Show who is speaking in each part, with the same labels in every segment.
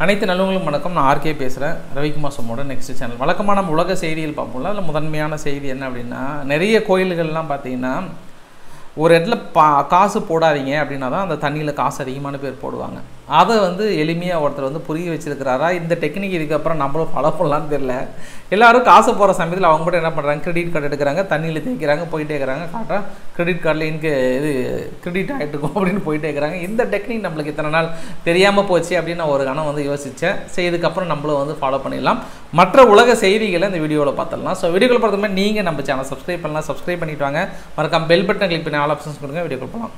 Speaker 1: அனைத்து நல்லவங்களும் வணக்கம் நான் ஆர்கே பேசுகிறேன் ரவிக்குமார் சம்மோட நெக்ஸ்ட் சேனல் வழக்கமாக நம்ம உலக செய்திகள் பார்ப்போம்ல அதில் முதன்மையான செய்தி என்ன அப்படின்னா நிறைய கோயில்கள்லாம் பார்த்தீங்கன்னா ஒரு இடத்துல பா காசு போடாதீங்க அப்படின்னா தான் அந்த தண்ணியில் காசு அதிகமான பேர் போடுவாங்க அதை வந்து எளிமையாக ஒருத்தர் வந்து புரிய வச்சிருக்கிறாரா இந்த டெக்னிக் இதுக்கப்புறம் நம்மளும் ஃபாலோ பண்ணலான்னு தெரியல எல்லாரும் காசு போகிற சமயத்தில் அவங்க மட்டும் என்ன பண்ணுறாங்க கிரெடிட் கார்டு எடுக்கிறாங்க தண்ணியில் தேய்க்கிறாங்க போயிட்டே இருக்கிறாங்க காட்டா கிரெடிட் கார்டில் இன்கு இது கிரெடிட் ஆகிட்டு இருக்கும் அப்படின்னு போயிட்டே இருக்கிறாங்க இந்த டெக்னிக் நம்மளுக்கு இத்தனை நாள் தெரியாமல் போச்சு அப்படின்னு நான் ஒரு கணம் வந்து யோசித்தேன் சரி இதுக்கப்புறம் நம்மளும் வந்து ஃபாலோ பண்ணிடலாம் மற்ற உலக செய்திகளை இந்த வீடியோவில் பார்த்துடலாம் ஸோ வீடியோவில் பொறுத்த மாதிரி நீங்கள் நம்ம சேனல் சப்ஸ்கிரைப் பண்ணலாம் சப்ஸ்கிரைப் பண்ணிட்டு வாங்க மறக்காம பெல் பட்டன் கிளிக் பண்ணி ஆல் ஆப்ஷன்ஸ் கொடுங்க வீடியோ போகலாம்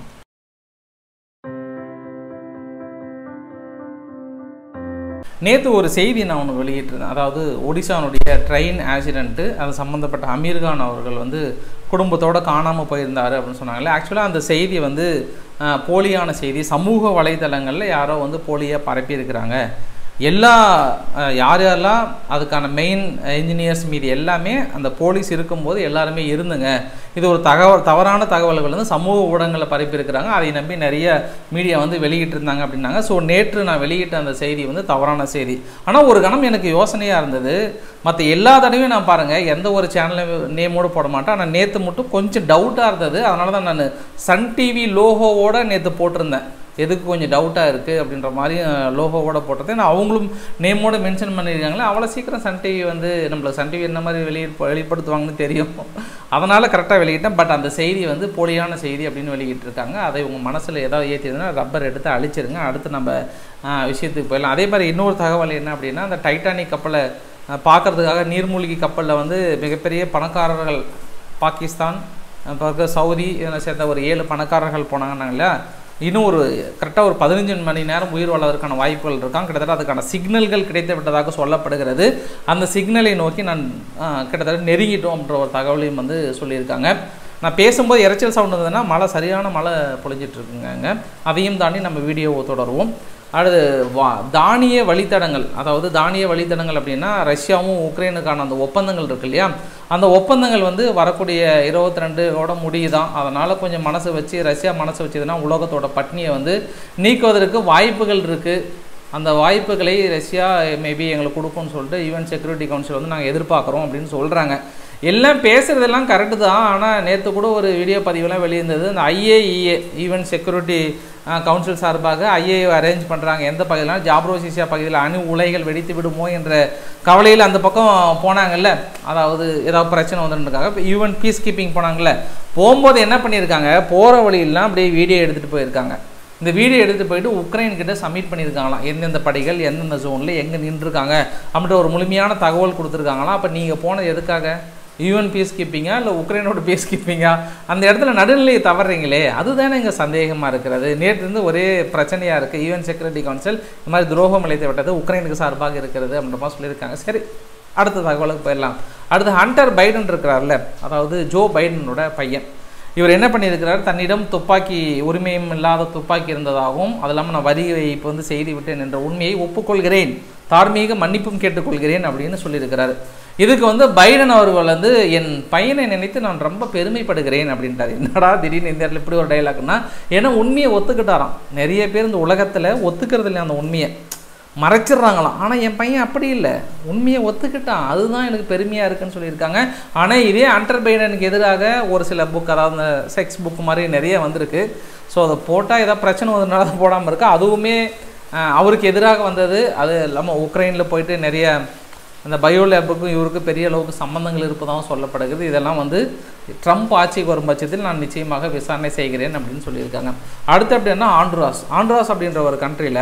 Speaker 1: நேற்று ஒரு செய்தி நான் ஒன்று வெளியிட்டிருந்தேன் அதாவது ஒடிசானுடைய ட்ரெயின் ஆக்சிடென்ட்டு அது சம்மந்தப்பட்ட அமீர்கான் அவர்கள் வந்து குடும்பத்தோடு காணாமல் போயிருந்தார் அப்படின்னு சொன்னாங்களே ஆக்சுவலாக அந்த செய்தி வந்து அஹ், போலியான செய்தி சமூக வலைதளங்களில் யாரோ வந்து போலியாக பரப்பியிருக்கிறாங்க எல்லா அஹ், யார் யாரெல்லாம் அதுக்கான மெயின் இன்ஜினியர்ஸ் மீது எல்லாமே அந்த போலீஸ் இருக்கும்போது எல்லாருமே இருந்துங்க இது ஒரு தகவல் தவறான தகவல்கள் வந்து சமூக ஊடகங்களில் பரப்பியிருக்கிறாங்க அதை நம்பி நிறைய மீடியா வந்து வெளியிட்டு இருந்தாங்க அப்படின்னாங்க ஸோ நேற்று நான் வெளியிட்ட அந்த செய்தி வந்து தவறான செய்தி ஆனால் ஒரு கணம் எனக்கு யோசனையாக இருந்தது மற்ற எல்லா தடவையும் நான் பாருங்கள் எந்த ஒரு சேனலும் நேமோடு போட மாட்டேன் ஆனால் நேற்று மட்டும் கொஞ்சம் டவுட்டாக இருந்தது அதனால தான் நான் சன் டிவி லோகோவோட நேற்று போட்டிருந்தேன் எதுக்கு கொஞ்சம் டவுட்டாக இருக்குது அப்படின்ற மாதிரி லோகோவோட போட்டது நான் அவங்களும் நேமோட மென்ஷன் பண்ணியிருக்காங்களே அவ்வளோ சீக்கிரம் சன் டிவி வந்து நம்மளுக்கு சன் டிவி என்ன மாதிரி வெளியே வெளிப்படுத்துவாங்கன்னு தெரியும் அதனால் கரெக்டாக வெளியிட்டேன் பட் அந்த செய்தி வந்து போலியான செய்தி அப்படின்னு வெளியிட்டிருக்காங்க அதை உங்கள் மனசில் ஏதாவது ஏற்றிருந்தா ரப்பர் எடுத்து அழிச்சிருங்க அடுத்து நம்ம ஆ, விஷயத்துக்கு போயிடலாம் அதே மாதிரி இன்னொரு தகவல் என்ன அப்படின்னா அந்த டைட்டானிக் கப்பலை ஆ, பார்க்கறதுக்காக நீர்மூழ்கி கப்பலில் வந்து மிகப்பெரிய பணக்காரர்கள் பாகிஸ்தான் அப்புறம் இருக்க சவுதி இதனை சேர்ந்த ஒரு ஏழு பணக்காரர்கள் போனாங்கன்னாங்களா இன்னும் ஒரு கரெக்டாக ஒரு பதினஞ்சு மணி நேரம் உயிர் வாழ்வதற்கான வாய்ப்புகள் இருக்கான் கிட்டத்தட்ட அதுக்கான சிக்னல்கள் கிடைத்து விட்டதாக சொல்லப்படுகிறது அந்த சிக்னலை நோக்கி நான் ஆ, கிட்டத்தட்ட நெருங்கிட்டோம் அப்படின்ற ஒரு தகவலையும் வந்து சொல்லியிருக்காங்க நான் பேசும்போது இரைச்சல் சவுண்ட் இருந்ததுன்னா மழை சரியான மழை பொழிஞ்சிட்டு இருக்குங்க அதையும் தாண்டி நம்ம வீடியோவை தொடருவோம் அடுத்து வா தானிய வழித்தடங்கள் அதாவது தானிய வழித்தடங்கள் அப்படின்னா ரஷ்யாவும் உக்ரைனுக்கான அந்த ஒப்பந்தங்கள் இருக்கு இல்லையா அந்த ஒப்பந்தங்கள் வந்து வரக்கூடிய இருபத்தி ரெண்டோட முடியுதான் அதனால் கொஞ்சம் மனசு வச்சு ரஷ்யா மனசு வச்சதுன்னா உலகத்தோட பட்னியை வந்து நீக்குவதற்கு வாய்ப்புகள் இருக்குது அந்த வாய்ப்புகளை ரஷ்யா மேபி எங்களுக்கு கொடுக்கும்னு சொல்லிட்டு யூஎன் செக்யூரிட்டி கவுன்சில் வந்து நாங்கள் எதிர்பார்க்குறோம் அப்படின்னு சொல்கிறாங்க எல்லாம் பேசுகிறதெல்லாம் கரெக்டு தான் ஆனால் நேற்று கூட ஒரு வீடியோ பதிவெல்லாம் வெளியிருந்தது அந்த ஐஏஇஏ ஈவன் செக்யூரிட்டி கவுன்சில் சார்பாக ஐஏஏ அரேஞ்ச் பண்ணுறாங்க எந்த பகுதியிலாம் ஜாப்ரோசிசியா பகுதியில் அணு உலைகள் வெடித்து விடுமோ என்ற கவலையில் அந்த பக்கம் போனாங்கல்ல அதாவது ஏதாவது பிரச்சனை வந்துருக்காங்க இப்போ ஈவன் பீஸ் கீப்பிங் போனாங்கல்ல போகும்போது என்ன பண்ணியிருக்காங்க போகிற வழியெல்லாம் அப்படியே வீடியோ எடுத்துகிட்டு போயிருக்காங்க இந்த வீடியோ எடுத்துகிட்டு போயிட்டு உக்ரைன் கிட்ட சப்மிட் பண்ணியிருக்காங்களாம் எந்தெந்த படைகள் எந்தெந்த ஜோனில் எங்கே நின்றுருக்காங்க அப்படின்ற ஒரு முழுமையான தகவல் கொடுத்துருக்காங்களாம் அப்போ நீங்கள் போனது எதுக்காக யூஎன் பீஸ் கீப்பிங்கா இல்லை உக்ரைனோட பீஸ் கீப்பிங்கா அந்த இடத்துல நடுநிலையை தவறுறீங்களே அதுதானே இங்கே சந்தேகமாக இருக்கிறது நேற்று இருந்து ஒரே பிரச்சனையாக இருக்குது யூஎன் செக்யூரிட்டி கவுன்சில் இந்த மாதிரி துரோகம் இழைத்து விட்டது உக்ரைனுக்கு சார்பாக இருக்கிறது அப்படின்ற மாதிரி சொல்லியிருக்காங்க சரி அடுத்த தகவலுக்கு போயிடலாம் அடுத்து ஹண்டர் பைடன் இருக்கிறார்ல அதாவது ஜோ பைடனோட பையன் இவர் என்ன பண்ணியிருக்கிறார் தன்னிடம் துப்பாக்கி உரிமையும் இல்லாத துப்பாக்கி இருந்ததாகவும் அது இல்லாமல் நான் வரி வைப்பு வந்து செய்து விட்டேன் என்ற உண்மையை ஒப்புக்கொள்கிறேன் தார்மீக மன்னிப்பும் கேட்டுக்கொள்கிறேன் அப்படின்னு சொல்லியிருக்கிறார் இதுக்கு வந்து பைடன் அவர்கள் வந்து என் பையனை நினைத்து நான் ரொம்ப பெருமைப்படுகிறேன் அப்படின்ட்டார் என்னடா திடீர்னு இந்த இடத்துல இப்படி ஒரு டைலாக்னா ஏன்னா உண்மையை ஒத்துக்கிட்டாராம் நிறைய பேர் இந்த உலகத்தில் ஒத்துக்கிறது இல்லையா அந்த உண்மையை மறைச்சிடுறாங்களாம் ஆனால் என் பையன் அப்படி இல்லை உண்மையை ஒத்துக்கிட்டான் அதுதான் எனக்கு பெருமையாக இருக்குன்னு சொல்லியிருக்காங்க ஆனால் இதே அண்டர் பைடனுக்கு எதிராக ஒரு சில புக் அதாவது இந்த செக்ஸ் புக் மாதிரி நிறைய வந்திருக்கு ஸோ அதை போட்டால் ஏதாவது பிரச்சனை வந்ததுனால தான் போடாமல் இருக்கு அதுவுமே அஹ், அவருக்கு எதிராக வந்தது அது இல்லாமல் உக்ரைனில் போயிட்டு நிறைய அந்த பயோ லேபுக்கும் இவருக்கு பெரிய அளவுக்கு சம்பந்தங்கள் இருப்பதாகவும் சொல்லப்படுகிறது இதெல்லாம் வந்து ட்ரம்ப் ஆட்சிக்கு வரும் பட்சத்தில் நான் நிச்சயமாக விசாரணை செய்கிறேன் அப்படின்னு சொல்லியிருக்காங்க அடுத்து அப்படின்னா ஆண்ட்ராஸ் ஆண்ட்ராஸ் அப்படின்ற ஒரு கண்ட்ரியில்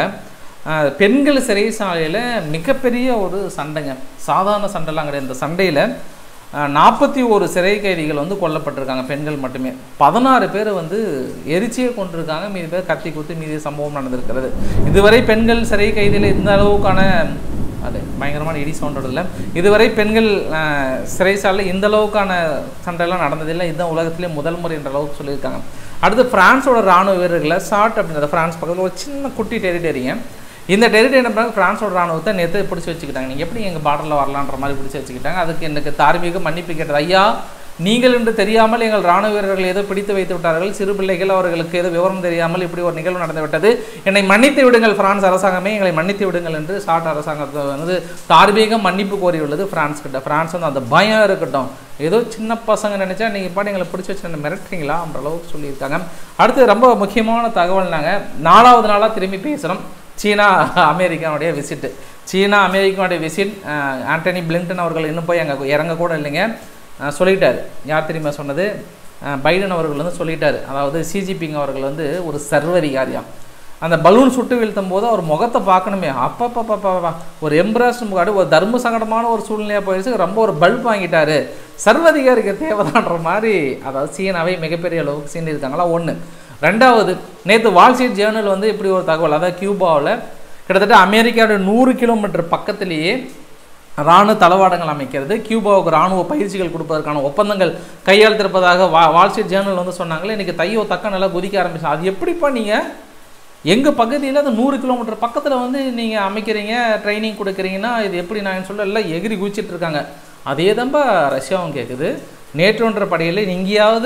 Speaker 1: பெண்கள் சிறைசாலையில் மிகப்பெரிய ஒரு சண்டைங்க சாதாரண சண்டைலாம் கிடையாது இந்த சண்டையில் நாற்பத்தி ஒரு சிறை கைதிகள் வந்து கொல்லப்பட்டிருக்காங்க பெண்கள் மட்டுமே பதினாறு பேர் வந்து எரிச்சியே கொண்டிருக்காங்க மீதி பேர் கத்தி குத்து மீதி சம்பவம் நடந்திருக்கிறது இதுவரை பெண்கள் சிறை கைதியில் இந்த அளவுக்கான அது பயங்கரமான இடி சவுண்டோட இல்லை இதுவரை பெண்கள் அஹ், சிறைசாலையில் இந்த அளவுக்கான சண்டைலாம் நடந்ததில்லை இதுதான் உலகத்திலே முதல் முறை என்ற அளவுக்கு சொல்லியிருக்காங்க அடுத்து பிரான்ஸோட ராணுவ வீரர்களை சாட் அப்படின்ற பிரான்ஸ் பக்கத்தில் ஒரு சின்ன குட்டி டெரிட்டரிங்க இந்த டெரிட்டரி என்ன பண்ணாங்க பிரான்ஸோட ராணுவத்தை நேற்று பிடிச்சி வச்சுக்கிட்டாங்க நீங்கள் எப்படி எங்கள் பார்டரில் வரலான்ற மாதிரி பிடிச்சி வச்சுக்கிட்டாங்க அதுக்கு எனக்கு தார்மீக மன்னிப்பு கேட்டது ஐயா நீங்கள் என்று தெரியாமல் எங்கள் ராணுவ வீரர்கள் ஏதோ பிடித்து வைத்து விட்டார்கள் சிறு பிள்ளைகள் அவர்களுக்கு ஏதோ விவரம் தெரியாமல் இப்படி ஒரு நிகழ்வு நடந்து விட்டது என்னை மன்னித்து விடுங்கள் பிரான்ஸ் அரசாங்கமே எங்களை மன்னித்து விடுங்கள் என்று சாட் அரசாங்கத்தை வந்து தார்மீக மன்னிப்பு கோரியுள்ளது பிரான்ஸ் கிட்ட பிரான்ஸ் வந்து அந்த பயம் இருக்கட்டும் ஏதோ சின்ன பசங்க நினைச்சா நீங்க பாட்டு எங்களை பிடிச்சி வச்சு என்ன மிரட்டுறீங்களா என்ற அளவுக்கு சொல்லியிருக்காங்க அடுத்து ரொம்ப முக்கியமான தகவல் நாங்க நாலாவது நாளா திரும்பி பேசுறோம் சீனா அமெரிக்காவுடைய விசிட்டு சீனா அமெரிக்காவுடைய விசிட் ஆண்டனி பிளிங்டன் அவர்கள் இன்னும் போய் அங்கே இறங்க கூட இல்லைங்க அஹ் சொல்லிட்டாரு யார் தெரியுமா சொன்னது அஹ் பைடன் அவர்கள் வந்து சொல்லிட்டாரு அதாவது சிஜிபிங் அவர்கள் வந்து ஒரு சர்வதிகாரியாம் அந்த பலூன் சுட்டு வீழ்த்தும் போது அவர் முகத்தை பார்க்கணுமே அப்பப்பப்பப்பா ஒரு எம்ப்ராஸ்ட் முகாடு ஒரு தர்ம சங்கடமான ஒரு சூழ்நிலையாக போயிடுச்சு ரொம்ப ஒரு பல்ப் வாங்கிட்டாரு சர்வதிகாரிக்கு தேவைதான்ற மாதிரி அதாவது சீனாவை மிகப்பெரிய அளவுக்கு சீண்டிருக்காங்களா ஒன்று ரெண்டாவது நேற்று வால் ஸ்ட்ரீட் ஜேர்னல் வந்து இப்படி ஒரு தகவல் அதாவது கியூபாவில் கிட்டத்தட்ட அமெரிக்காவோட நூறு கிலோமீட்டர் பக்கத்திலேயே இராணுவ தளவாடங்கள் அமைக்கிறது கியூபாவுக்கு இராணுவ பயிற்சிகள் கொடுப்பதற்கான ஒப்பந்தங்கள் கையெழுத்திருப்பதாக வா வால் ஸ்ட்ரீட் ஜேர்னல் வந்து சொன்னாங்களே இன்றைக்கி தையோ தக்க நல்லா குதிக்க ஆரம்பிச்சு அது எப்படிப்பா நீங்கள் எங்கள் பகுதியில் அது நூறு கிலோமீட்டர் பக்கத்தில் வந்து நீங்கள் அமைக்கிறீங்க ட்ரைனிங் கொடுக்குறீங்கன்னா இது எப்படி நான் சொல்ல எல்லாம் எகிரி குதிச்சிட்டு இருக்காங்க அதே தான்ப்பா ரஷ்யாவும் கேட்குது நேற்றொன்ற படையில் எங்கேயாவது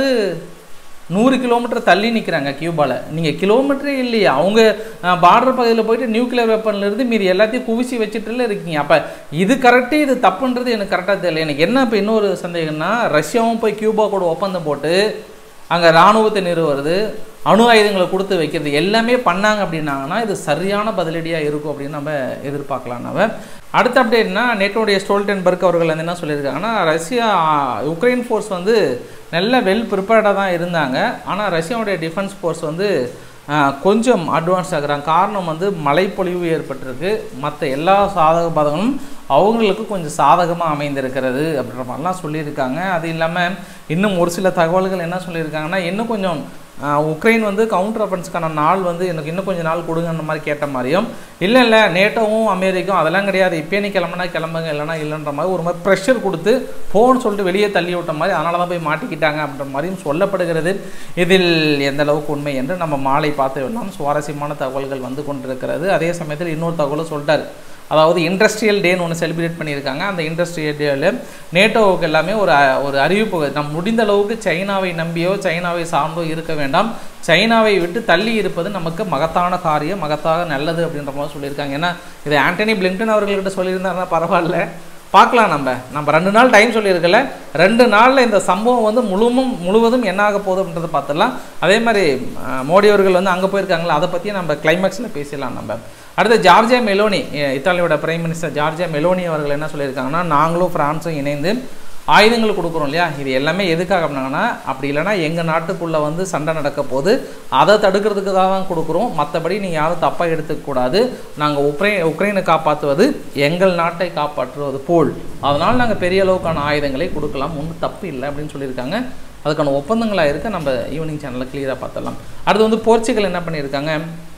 Speaker 1: நூறு கிலோமீட்டர் தள்ளி நிற்கிறாங்க கியூபாவில் நீங்கள் கிலோமீட்டரே இல்லையா அவங்க பார்டர் பகுதியில் போயிட்டு நியூக்ளியர் வெப்பன்லேருந்து மீதி எல்லாத்தையும் குவிச்சு வச்சுட்டுல இருக்கீங்க அப்போ இது கரெக்டு இது தப்புன்றது எனக்கு கரெக்டாக தெரியல எனக்கு என்ன இப்போ இன்னொரு சந்தேகம்னா ரஷ்யாவும் போய் கியூபா கூட ஒப்பந்தம் போட்டு அங்கே இராணுவத்தை நிறுவுறது அணு ஆயுதங்களை கொடுத்து வைக்கிறது எல்லாமே பண்ணாங்க அப்படின்னாங்கன்னா இது சரியான பதிலடியாக இருக்கும் அப்படின்னு நம்ம எதிர்பார்க்கலாம் நம்ம அடுத்த அப்டேட்னா நேட்டோடைய ஸ்டோல்டன்பர்க் அவர்கள் வந்து என்ன சொல்லியிருக்காங்கன்னா ரஷ்யா உக்ரைன் ஃபோர்ஸ் வந்து நல்ல வெல் ப்ரிப்பேர்டாக தான் இருந்தாங்க ஆனால் ரஷ்யாவுடைய டிஃபென்ஸ் ஃபோர்ஸ் வந்து ஆஹ், கொஞ்சம் அட்வான்ஸ் ஆகுறாங்க காரணம் வந்து மழைப்பொழிவு ஏற்பட்டிருக்கு மற்ற எல்லா சாதக பாதகங்களும் அவங்களுக்கு கொஞ்சம் சாதகமாக அமைந்திருக்கிறது அப்படின்ற மாதிரிலாம் சொல்லியிருக்காங்க அது இல்லாமல் இன்னும் ஒரு சில தகவல்கள் என்ன சொல்லியிருக்காங்கன்னா இன்னும் கொஞ்சம் ஆஹ், உக்ரைன் வந்து கவுண்டர் அஃபென்ஸ்க்கான நாள் வந்து எனக்கு இன்னும் கொஞ்சம் நாள் கொடுங்கன்ற மாதிரி கேட்ட மாதிரியும் இல்லை இல்லை நேட்டோவும் அமெரிக்கும் அதெல்லாம் கிடையாது இப்பயே நீ கிளம்புனா கிளம்புங்க இல்லைனா இல்லைன்ற மாதிரி ஒரு மாதிரி ப்ரெஷர் கொடுத்து போன்னு சொல்லிட்டு வெளியே தள்ளி விட்ட மாதிரி அதனால தான் போய் மாட்டிக்கிட்டாங்க அப்படின்ற மாதிரியும் சொல்லப்படுகிறது இதில் எந்த அளவுக்கு உண்மை என்று நம்ம மாலை பார்த்து விடலாம் சுவாரஸ்யமான தகவல்கள் வந்து கொண்டிருக்கிறது அதே சமயத்தில் இன்னொரு தகவலும் சொல்லிட்டாரு அதாவது இண்டஸ்ட்ரியல் டேன்னு ஒன்று செலிப்ரேட் பண்ணியிருக்காங்க அந்த இண்டஸ்ட்ரியல் டேவில் நேட்டோவுக்கு எல்லாமே ஒரு அ- ஒரு அறிவிப்பு நம் முடிந்த அளவுக்கு சைனாவை நம்பியோ சைனாவை சார்ந்தோ இருக்க வேண்டாம் சைனாவை விட்டு தள்ளி இருப்பது நமக்கு மகத்தான காரியம் மகத்தாக நல்லது அப்படின்ற மாதிரி சொல்லியிருக்காங்க ஏன்னா இது ஆண்டனி பிளிங்டன் அவர்கள்கிட்ட சொல்லியிருந்தாருன்னா பரவாயில்ல பார்க்கலாம் நம்ம நம்ம ரெண்டு நாள் டைம் சொல்லியிருக்கல ரெண்டு நாளில் இந்த சம்பவம் வந்து முழுமும் முழுவதும் என்ன ஆக போகுதுன்றதை பார்த்துடலாம் அதே மாதிரி அஹ், மோடி அவர்கள் வந்து அங்கே போயிருக்காங்களா அதை பற்றி நம்ம கிளைமேக்ஸில் பேசலாம் நம்ம அடுத்து ஜார்ஜியா மெலோனி இ- இத்தாலியோட பிரைம் மினிஸ்டர் ஜார்ஜியா மெலோனி அவர்கள் என்ன சொல்லியிருக்காங்கன்னா நாங்களும் ஃப்ரான்ஸும் இணைந்து ஆயுதங்கள் கொடுக்குறோம் இல்லையா இது எல்லாமே எதுக்காக அப்படின்னாங்கன்னா அப்படி இல்லைன்னா எங்கள் நாட்டுக்குள்ளே வந்து சண்டை நடக்க போது அதை தடுக்கிறதுக்கு தான் கொடுக்குறோம் மற்றபடி நீங்கள் யாரும் தப்பாக எடுத்துக்கக்கூடாது நாங்கள் உக்ரைன் உக்ரைனை காப்பாற்றுவது எங்கள் நாட்டை காப்பாற்றுவது போல் அதனால் நாங்கள் பெரிய அளவுக்கான ஆயுதங்களை கொடுக்கலாம் ஒன்றும் தப்பு இல்லை அப்படின்னு சொல்லியிருக்காங்க அதுக்கான ஒப்பந்தங்களாக இருக்க நம்ம ஈவினிங் சேனலில் கிளியராக பார்த்துடலாம் அடுத்து வந்து போர்ச்சுகல் என்ன பண்ணியிருக்காங்க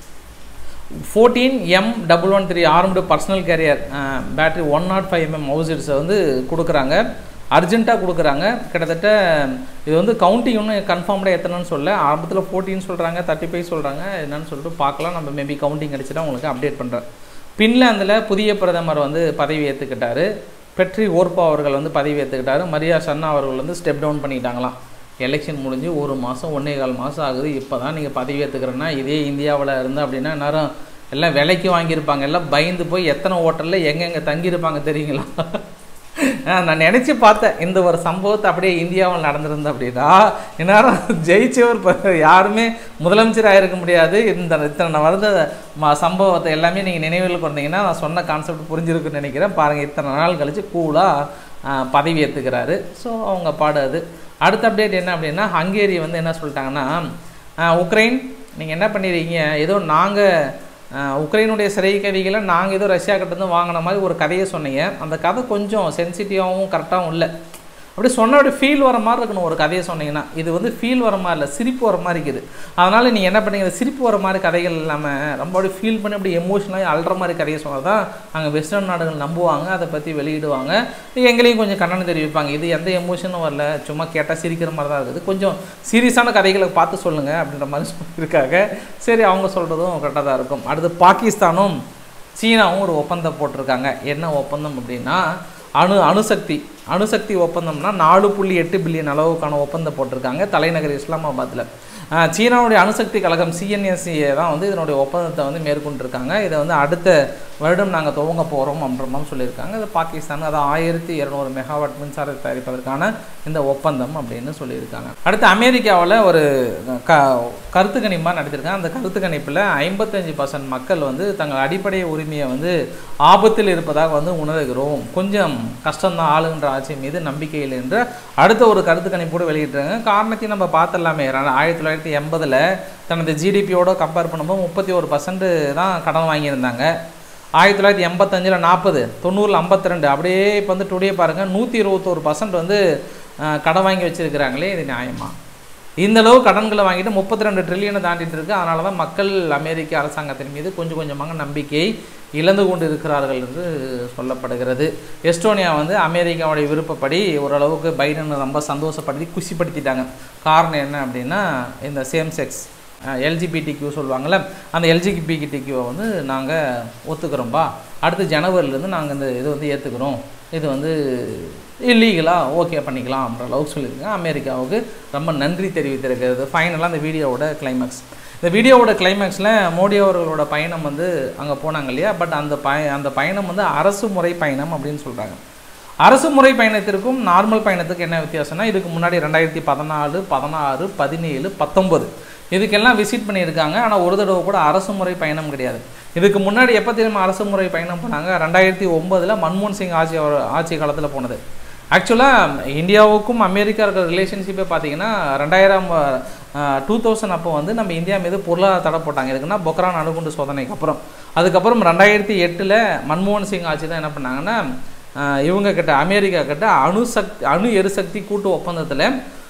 Speaker 1: fourteen M double one three armed personnel carrier battery one nought five MM மவுசர்ஸை வந்து கொடுக்குறாங்க அர்ஜென்ட்டாக கொடுக்குறாங்க கிட்டத்தட்ட இது வந்து கவுண்டிங் இன்னும் கன்ஃபார்ம்டாக எத்தனைன்னு சொல்ல ஆரம்பத்தில் ஃபோர்டீன் சொல்கிறாங்க தேர்ட்டி ஃபைவ் சொல்கிறாங்க என்னன்னு சொல்லிட்டு பார்க்கலாம் நம்ம மேபி கவுண்டிங் அடிச்சுட்டா உங்களுக்கு அப்டேட் பண்ணுறேன் பின்லாந்தில் புதிய பிரதமர் வந்து பதவி ஏற்றுக்கிட்டாரு பெட்ரி ஓர்பா அவர்கள் வந்து பதவி ஏற்றுக்கிட்டாரு மரியா சன்னா அவர்கள் வந்து ஸ்டெப் டவுன் பண்ணிட்டாங்களாம் எலெக்ஷன் முடிஞ்சு ஒரு மாதம் ஒன்றே கால் மாதம் ஆகுது இப்போ தான் நீங்கள் பதவி ஏற்றுக்கிறேன்னா இதே இந்தியாவில் இருந்தால் அப்படின்னா நேரம் எல்லாம் விலைக்கு வாங்கியிருப்பாங்க எல்லாம் பயந்து போய் எத்தனை ஹோட்டலில் எங்கெங்கே தங்கியிருப்பாங்க தெரியுங்களா ஆ, நான் நினச்சி பார்த்தேன் இந்த ஒரு சம்பவத்தை அப்படியே இந்தியாவில் நடந்திருந்தது அப்படின்னா இந்நேரம் ஜெயிச்சவர் இப்ப யாருமே முதலமைச்சராக இருக்க முடியாது இந்த இத்தனை வருட ம- சம்பவத்தை எல்லாமே நீங்கள் நினைவில் கொண்டீங்கன்னா நான் சொன்ன கான்செப்ட் புரிஞ்சிருக்குன்னு நினைக்கிறேன் பாருங்கள் இத்தனை நாள் கழித்து கூலாக பதவி ஏற்றுக்கிறாரு ஸோ அவங்க பாடு அது அடுத்த அப்டேட் என்ன அப்படின்னா ஹங்கேரி வந்து என்ன சொல்லிட்டாங்கன்னா ஆ, உக்ரைன் நீங்கள் என்ன பண்ணிடுறீங்க ஏதோ நாங்கள் உக்ரைனுடைய சிறை கைதிகளை நாங்கள் ஏதோ ரஷ்யா கிட்ட இருந்து வாங்கின மாதிரி ஒரு கதையை சொன்னீங்க அந்த கதை கொஞ்சம் சென்சிட்டிவாகவும் கரெக்டாகவும் இல்லை அப்படி சொன்ன அப்படி ஃபீல் வர மாதிரி இருக்கணும் ஒரு கதையை சொன்னீங்கன்னா இது வந்து ஃபீல் வர மாதிரி இல்லை சிரிப்பு வர மாதிரி இருக்குது அதனால் நீங்கள் என்ன பண்ணீங்க சிரிப்பு வர மாதிரி கதைகள் இல்லாமல் ரொம்ப அப்படி ஃபீல் பண்ணி அப்படி எமோஷனலாக அல்ற மாதிரி கதையை சொன்னால் தான் அங்கே வெஸ்டர்ன் நாடுகள் நம்புவாங்க அதை பற்றி வெளியிடுவாங்க எங்களையும் கொஞ்சம் கண்டனம் தெரிவிப்பாங்க இது எந்த எமோஷனும் வரல சும்மா கேட்டால் சிரிக்கிற மாதிரி தான் இருக்குது கொஞ்சம் சீரியஸான கதைகளை பார்த்து சொல்லுங்கள் அப்படின்ற மாதிரி சொல்லியிருக்காங்க சரி அவங்க சொல்கிறதும் கரெக்டாக தான் இருக்கும் அடுத்து பாகிஸ்தானும் சீனாவும் ஒரு ஒப்பந்தம் போட்டிருக்காங்க என்ன ஒப்பந்தம் அப்படின்னா அணு அணுசக்தி அணுசக்தி ஒப்பந்தம்னா நாலு புள்ளி எட்டு பில்லியன் அளவுக்கான ஒப்பந்தம் போட்டிருக்காங்க தலைநகர் இஸ்லாமாபாத்தில் ஆஹ் சீனாவுடைய அணுசக்தி கழகம் சிஎன்எஸ்சிஏ தான் வந்து இதனுடைய ஒப்பந்தத்தை வந்து மேற்கொண்டிருக்காங்க இதை வந்து அடுத்த வருடம் நாங்கள் துவங்க போகிறோம் அப்படின்ற மாதிரி சொல்லியிருக்காங்க இது பாகிஸ்தான் அது ஆயிரத்தி இரநூறு மெகாவாட் மின்சாரத்தை தயாரிப்பதற்கான இந்த ஒப்பந்தம் அப்படின்னு சொல்லியிருக்காங்க அடுத்து அமெரிக்காவில் ஒரு க கருத்து கணிப்பாக நடத்திருக்காங்க அந்த கருத்து கணிப்பில் ஐம்பத்தஞ்சு பர்சன்ட் மக்கள் வந்து தங்கள் அடிப்படை உரிமையை வந்து ஆபத்தில் இருப்பதாக வந்து உணர்கிறோம் கொஞ்சம் கஷ்டம்தான் ஆளுகின்ற ஆட்சி மீது நம்பிக்கை இல்லை என்று அடுத்த ஒரு கருத்து கணிப்போடு வெளியிட்டாங்க காரணத்தையும் நம்ம பார்த்துடலாமே ரெண்டு- ஆயிரத்தி தொள்ளாயிரத்தி எண்பதில் தனது ஜிடிபியோட கம்பேர் பண்ணும்போது முப்பத்தி ஒரு பர்சன்ட் தான் கடன் வாங்கியிருந்தாங்க ஆயிரத்தி தொள்ளாயிரத்தி எண்பத்தஞ்சில் நாற்பது தொண்ணூறில் ஐம்பத்தி ரெண்டு அப்படியே இப்போ வந்து டுடே பாருங்கள் நூற்றி இருபத்தோரு பர்சன்ட் வந்து அஹ், கடன் வாங்கி வச்சிருக்கிறாங்களே இது நியாயமா இந்த அளவு கடன்களை வாங்கிட்டு முப்பத்தி ரெண்டு ட்ரில்லியனை தாண்டிட்டு இருக்கு அதனால தான் மக்கள் அமெரிக்க அரசாங்கத்தின் மீது கொஞ்சம் கொஞ்சமாக நம்பிக்கையை இழந்து கொண்டு இருக்கிறார்கள் என்று சொல்லப்படுகிறது எஸ்டோனியா வந்து அமெரிக்காவுடைய விருப்பப்படி ஓரளவுக்கு பைடன் ரொம்ப சந்தோஷப்படுத்தி குஷிப்படுத்திட்டாங்க காரணம் என்ன அப்படின்னா இந்த சேம் செக்ஸ் எல்ஜிபிடி கியூ சொல்லுவாங்கள்ல அந்த எல்ஜிபிடி கியூவை வந்து நாங்கள் ஒத்துக்கிறோம்பா அடுத்து ஜனவரிலேருந்து நாங்கள் இந்த இது வந்து ஏற்றுக்கிறோம் இது வந்து இல்லீகலாக ஓகே பண்ணிக்கலாம் அப்படின்ற அளவுக்கு சொல்லியிருக்காங்க அமெரிக்காவுக்கு ரொம்ப நன்றி தெரிவித்திருக்கிறது ஃபைனலாக அந்த வீடியோவோட கிளைமேக்ஸ் இந்த வீடியோவோட கிளைமேக்ஸில் மோடி அவர்களோட பயணம் வந்து அங்கே போனாங்க இல்லையா பட் அந்த பய அந்த பயணம் வந்து அரசு முறை பயணம் அப்படின்னு சொல்கிறாங்க அரசு முறை பயணத்திற்கும் நார்மல் பயணத்துக்கு என்ன வித்தியாசம்னா இதுக்கு முன்னாடி ரெண்டாயிரத்தி பதினாலு பதினாறு பதினேழு பத்தொம்பது இதுக்கெல்லாம் விசிட் பண்ணியிருக்காங்க ஆனால் ஒரு தடவை கூட அரசு முறை பயணம் கிடையாது இதுக்கு முன்னாடி எப்போ தெரியுமா அரசு முறை பயணம் பண்ணாங்க ரெண்டாயிரத்தி ஒம்போதில் மன்மோகன் சிங் ஆட்சி அவர் ஆட்சி காலத்தில் போனது ஆக்சுவலாக இந்தியாவுக்கும் அமெரிக்கா இருக்கிற ரிலேஷன்ஷிப்பே பார்த்தீங்கன்னா ரெண்டாயிரம் டூ தௌசண்ட் அப்போ வந்து நம்ம இந்தியா மீது பொருளாதார தடை போட்டாங்க எதுக்குன்னா பொக்ரான் அணுகுண்டு சோதனைக்கு அப்புறம் அதுக்கப்புறம் ரெண்டாயிரத்தி எட்டில் மன்மோகன் சிங் ஆட்சி தான் என்ன பண்ணாங்கன்னா ஆஹ் இவங்க கிட்ட அமெரிக்கா கிட்ட அணுசக்தி அணு எரிசக்தி கூட்டு ஒப்பந்தத்தில்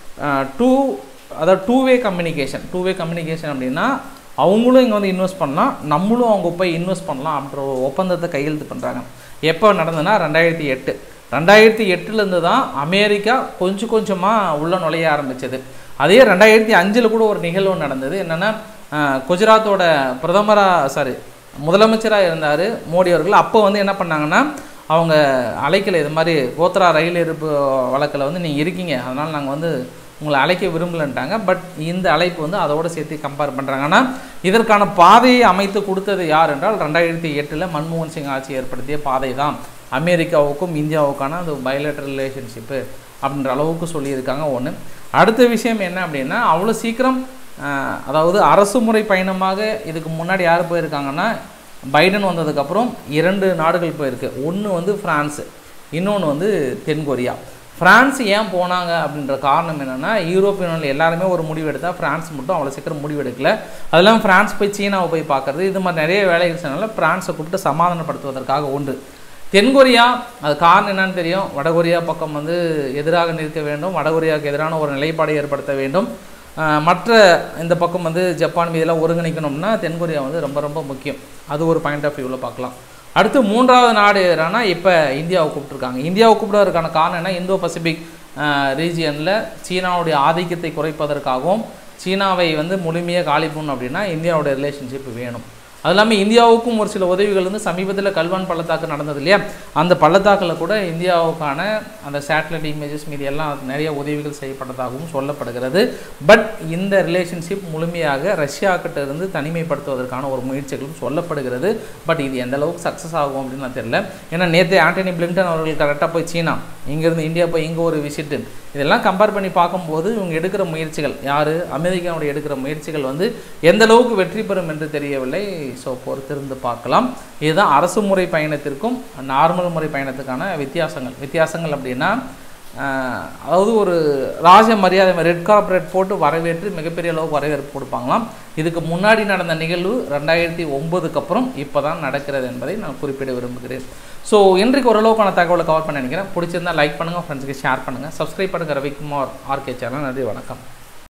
Speaker 1: டூ அதாவது two way communication two way communication அப்படின்னா அவங்களும் இங்கே வந்து இன்வெஸ்ட் பண்ணலாம் நம்மளும் அவங்க போய் இன்வெஸ்ட் பண்ணலாம் அப்படின்ற ஒரு ஒப்பந்தத்தை கையெழுத்து பண்ணுறாங்க எப்போ நடந்ததுன்னா ரெண்டாயிரத்தி எட்டு ரெண்டாயிரத்தி எட்டுலேருந்து தான் அமெரிக்கா கொஞ்சம் கொஞ்சமாக உள்ள நுழைய ஆரம்பிச்சது அதே ரெண்டாயிரத்தி அஞ்சில் கூட ஒரு நிகழ்வு நடந்தது என்னென்னா குஜராத்தோட பிரதமராக சாரி முதலமைச்சராக இருந்தார் மோடி அவர்கள் அப்போ வந்து என்ன பண்ணாங்கன்னா அவங்க அழைக்கல இது மாதிரி கோத்ரா ரயில் இருப்பு வழக்கில் வந்து நீங்கள் இருக்கீங்க அதனால் நாங்கள் வந்து உங்களை அழைக்க விரும்பலன்ட்டாங்க பட் இந்த அழைப்பு வந்து அதோட சேர்த்து கம்பேர் பண்ணுறாங்க ஆனால் இதற்கான பாதையை அமைத்து கொடுத்தது யார் என்றால் ரெண்டாயிரத்தி எட்டில் மன்மோகன் சிங் ஆட்சி ஏற்படுத்திய பாதை தான் அமெரிக்காவுக்கும் இந்தியாவுக்கான அந்த பைலேட்டர் ரிலேஷன்ஷிப்பு அப்படின்ற அளவுக்கு சொல்லியிருக்காங்க ஒன்று அடுத்த விஷயம் என்ன அப்படின்னா அவ்வளோ சீக்கிரம் ஆஹ், அதாவது அரசு முறை பயணமாக இதுக்கு முன்னாடி யார் போயிருக்காங்கன்னா பைடன் வந்ததுக்கப்புறம் இரண்டு நாடுகள் போயிருக்கு ஒன்று வந்து ஃப்ரான்ஸு இன்னொன்று வந்து தென்கொரியா ஃப்ரான்ஸ் ஏன் போனாங்க அப்படின்ற காரணம் என்னென்னா யூரோப்பியனில் எல்லாருமே ஒரு முடிவு எடுத்தால் ஃப்ரான்ஸ் மட்டும் அவ்வளோ சீக்கிரம் முடிவு எடுக்கல அது இல்லாமல் ஃப்ரான்ஸ் போய் சீனாவை போய் பார்க்கறது இது மாதிரி நிறைய வேலைகள் செய்யறதுனால ஃப்ரான்ஸை கூப்பிட்டு சமாதானப்படுத்துவதற்காக ஒன்று தென்கொரியா அது காரணம் என்னன்னு தெரியும் வடகொரியா பக்கம் வந்து எதிராக நிற்க வேண்டும் வடகொரியாவுக்கு எதிரான ஒரு நிலைப்பாடை ஏற்படுத்த வேண்டும் ஆஹ் மற்ற இந்த பக்கம் வந்து ஜப்பான் மீதெல்லாம் ஒருங்கிணைக்கணும்னா தென்கொரியா வந்து ரொம்ப ரொம்ப முக்கியம் அது ஒரு பாயிண்ட் ஆஃப் வியூவில் பார்க்கலாம் அடுத்து மூன்றாவது நாடு எதுனா இப்போ இந்தியாவை கூப்பிட்டுருக்காங்க இந்தியாவை கூப்பிடுவதற்கான காரணம் என்ன இந்தோ பசிபிக் ரீஜியனில் சீனாவுடைய ஆதிக்கத்தை குறைப்பதற்காகவும் சீனாவை வந்து முழுமையாக காலி பண்ணணும் அப்படின்னா இந்தியாவுடைய ரிலேஷன்ஷிப் வேணும் அது இல்லாமல் இந்தியாவுக்கும் ஒரு சில உதவிகள் வந்து சமீபத்தில் கல்வான் பள்ளத்தாக்கு நடந்தது இல்லையா அந்த பள்ளத்தாக்கில் கூட இந்தியாவுக்கான அந்த சேட்டலைட் இமேஜஸ் மீது எல்லாம் நிறைய உதவிகள் செய்யப்பட்டதாகவும் சொல்லப்படுகிறது பட் இந்த ரிலேஷன்ஷிப் முழுமையாக ரஷ்யா கிட்ட இருந்து தனிமைப்படுத்துவதற்கான ஒரு முயற்சிகளும் சொல்லப்படுகிறது பட் இது எந்த அளவுக்கு சக்ஸஸ் ஆகும் அப்படின்னு நான் தெரியல ஏன்னா நேற்று ஆண்டனி பிளிங்டன் அவர்கள் கரெக்டாக போய் சீனா இங்கேருந்து இந்தியா போய் இங்கே ஒரு விசிட்டு இதெல்லாம் கம்பேர் பண்ணி பார்க்கும்போது இவங்க எடுக்கிற முயற்சிகள் யார் அமெரிக்காவுடைய எடுக்கிற முயற்சிகள் வந்து எந்த அளவுக்கு வெற்றி பெறும் என்று தெரியவில்லை ஸோ பொறுத்திருந்து பார்க்கலாம் இதுதான் அரசு முறை பயணத்திற்கும் நார்மல் முறை பயணத்துக்கான வித்தியாசங்கள் வித்தியாசங்கள் அப்படின்னா ஆஹ், அதாவது ஒரு ராஜ மரியாதை ரெட் கார்பரேட் போட்டு வரவேற்று மிகப்பெரிய அளவுக்கு வரவேற்பு கொடுப்பாங்களாம் இதுக்கு முன்னாடி நடந்த நிகழ்வு ரெண்டாயிரத்தி ஒன்பதுக்கு அப்புறம் இப்போ தான் நடக்கிறது என்பதை நான் குறிப்பிட விரும்புகிறேன் ஸோ இன்றைக்கு ஓரளவுக்கான தகவலை கவர் பண்ண நினைக்கிறேன் பிடிச்சிருந்தா லைக் பண்ணுங்கள் ஃப்ரெண்ட்ஸுக்கு ஷேர் பண்ணுங்கள் சப்ஸ்கிரைப் பண்ணுங்கள் ரவிக்குமார் ஆர்கே சேனல் நன்றி வணக்கம்